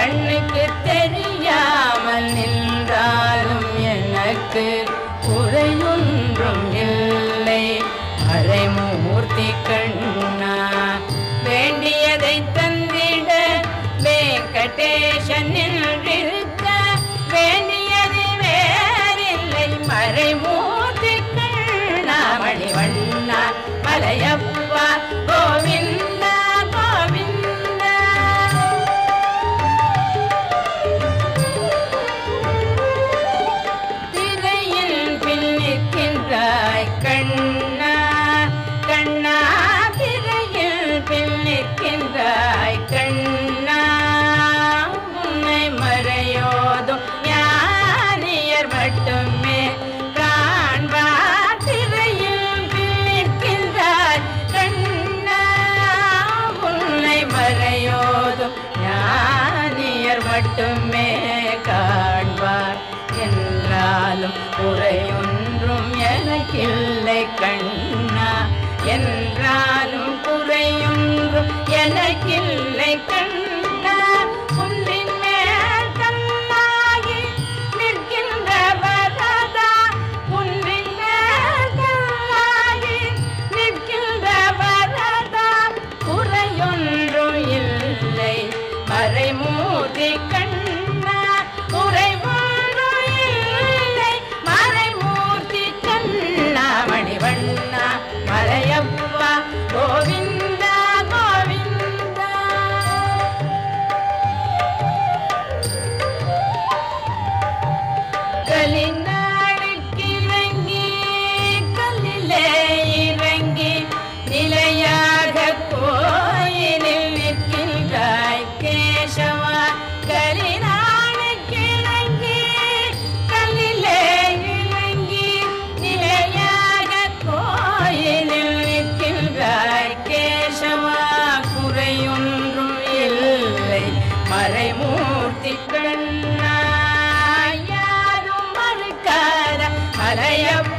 கண்ணுக்கு தெரியாமல் நின்றாலும் எனக்கு குறையொன்றும் இல்லை மறைமூர்த்தி கண்ணா வேண்டியதை தந்திட வெங்கடேசன் நின்றிருக்க வேண்டியது வேறில்லை மறைமூர்த்தி கண்ணா மணிவண்ணா மலையப்பா கோவிந்தா கோவிந்தா திரையில் பின்னிற்கின்றாய் கண்ணா கண்ணா திரையில் பின்னிற்கின்றாய் கண்ணா உன்னை மறையோதும் ஞானியர் மட்டுமே காண்பார் திரையில் பின்னிற்கின்றாய் கண்ணா உன்னை மறையோதும் ஞானியர் மட்டுமே காண்பார் என்றாலும் குறையொன்றும் எனக்கில்லை கண்ணா என்றாலும் குறையொன்றும் எனக்கில்லை கண்ணா குன்றின் மேல் கல்லாகி நிற்கின்ற வரதா குன்றின் மேல் கல்லாகி நிற்கின்ற வரதா குறையொன்றும் இல்லை மறைமூர்த்தி கண்ணா குறைவொன்றும் இல்லை மறைமூர்த்தி கண்ணா மணிவண்ணா மலையப்பா கோவிந்தா கோவிந்தா கலிநாடுக்கிறங்கி கல்லிலே இறங்கி நிலையாக கோயிலில் நிற்கின்றாய் கேசவா கலிநாடுக்கிறங்கி கல்லிலே இறங்கி நிலையாக கோயிலில் நிற்கின்றாய் கேசவா குறையொன்றும் இல்லை மறைமூர்த்தி கண்ணா யாரும் மறுக்காத மலையப்ப